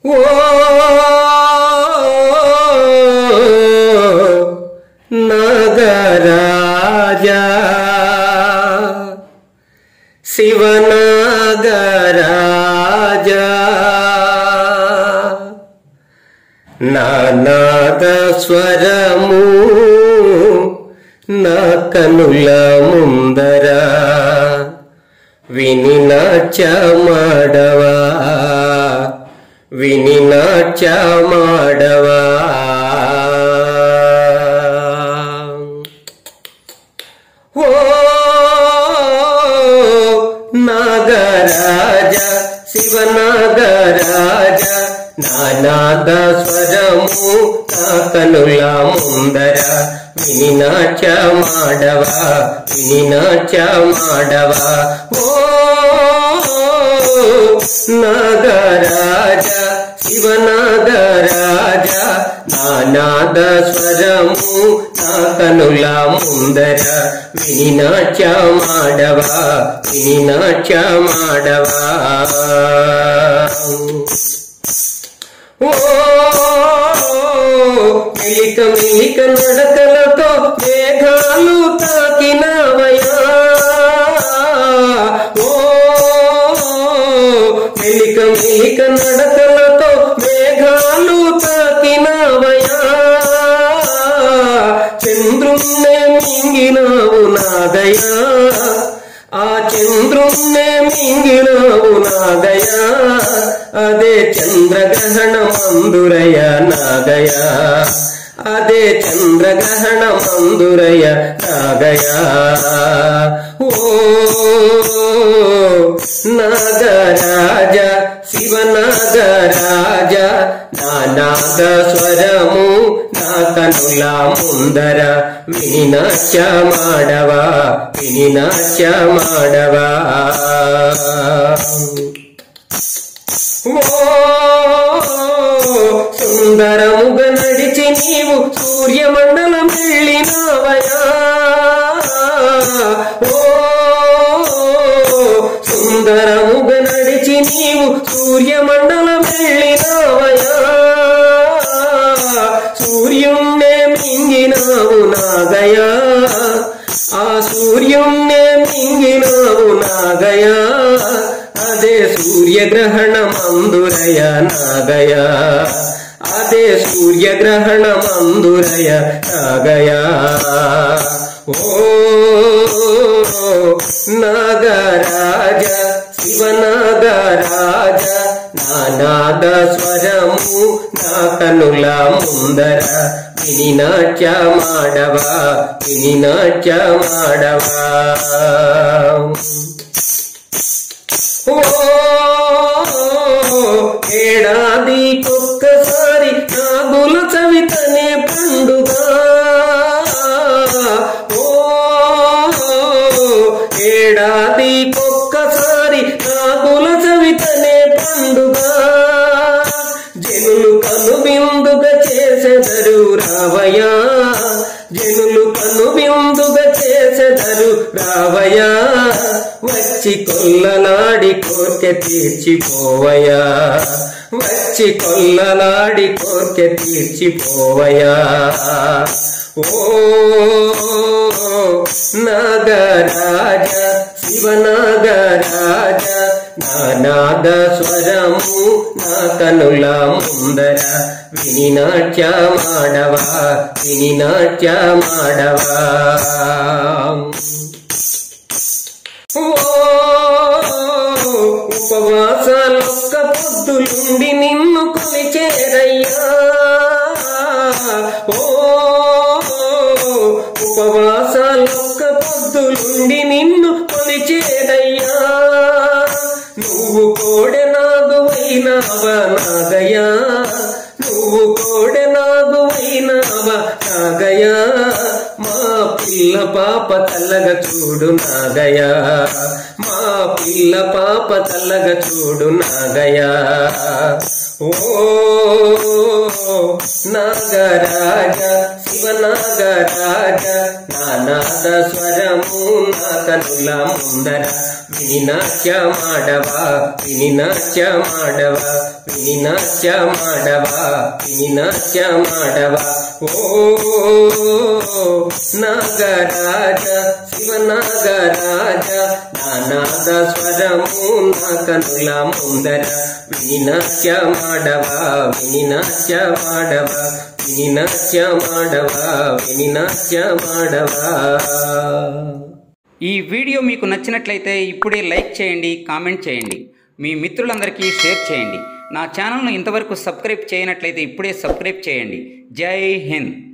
ఓ నాగరాజా శివనాగరాజా నానాద స్వరము నా కనుల ముందర విని నాట్యమాడవా విని నాట్యమాడవా ఓ నాగరాజ శివ నాగరాజ నానాద స్వరము నా కనుల ముందర విని నాట్యమాడవా విని నాట్యమాడవా ఓ నాగరాజ శివ నాగరాజ నానాద స్వరము నా కనుల ముందర విని నాట్యమాడవా విని నాట్యమాడవా ఓ మెలిక మెలిక నడకలతో మేఘాలు తాకినవయా ఓ మెలిక మెలిక నడకలతో మేఘాలు తాకినవయా చంద్రుణ్ణే మింగినావు నాదయా ఆ చంద్రుణ్ణే మింగినావు నాగయా అదే చంద్రగ్రహణ మందురయ నాగయా అదే చంద్రగ్రహణ మందురయ నాగయా ఓ నాగరాజ శివ నాగరాజ నా నాగ స్వరము నా కనుల ముందర విని నాట్యమాడవా విని నాట్యమాడవా ఓ సుందరముగా నడిచి నీవు సూర్యమండలం వెళ్ళినావయా ఓ సుందరముగా నడిచి నీవు సూర్యమండలం వెళ్ళినావయా సూర్యుణ్ణే మింగినావు నాగయా ఆ సూర్యుణ్ణే మింగినావు నాగయా అదే సూర్యగ్రహణ మందురయ నాగయా అదే సూర్యగ్రహణ మందురయ నాగయా ఓ నాగరాజ శివ నాగరాజ నానాద స్వరము నా కనుల ముందర విని నాట్యమాడవా విని నాట్యమాడవా ఓ ఏడాదికొక్కసారి నాగుల చవితనే పండుగ ఓ ఏడాదికొక్కసారి నాగుల చవితనే పండుగ జనులు కనుబిందుగా చేసెదరు రావయా జనులు కనుబిందుగా చేసెదరు రావయా వచ్చి కొల్లలాడి కోర్కె తీర్చిపోవయా వచ్చి కొల్లలాడి కోర్కె తీర్చిపోవయా ఓ నాగరాజ శివ నాగరాజ నానాద స్వరము నా కనుల ముందర విని నాట్యమాడవా విని నాట్యమాడవా ఓ ఉపవాసాలొక్క పొద్దులుండి నిన్ను కొలిచేరయ్యా ఓ ఉపవాసాలొక్క పొద్దులుండి నిన్ను కొలిచేరయ్యా నువ్వు కోడె నాగువైనావా నాగయా నువ్వు కోడె నాగువైనావా నాగయా మా పిల్ల పాప తల్లగా చూడు నాగయా మా పిల్ల పాప తల్లగా చూడు నాగయా ఓ నాగరాజ శివ నాగరాజ నానాద స్వరము నా కనుల ముందర విని నాట్య మాడవ విని నాట్య మాడవ విని నాట్య మాడవ విని నాట్య మాడవ ఓ నాగరాజ శివ నాగరాజ నానాద స్వరము నా కనుల ముందర విని నాట్య మాడవ విని నాట్య మాడవ విని నాట్య మాడవ విని నాట్య మాడవ ఈ వీడియో మీకు నచ్చినట్లయితే ఇప్పుడే లైక్ చేయండి కామెంట్ చేయండి మీ మిత్రులందరికీ షేర్ చేయండి నా ఛానల్ను ఇంతవరకు సబ్స్క్రైబ్ చేయనట్లయితే ఇప్పుడే సబ్స్క్రైబ్ చేయండి జై హింద్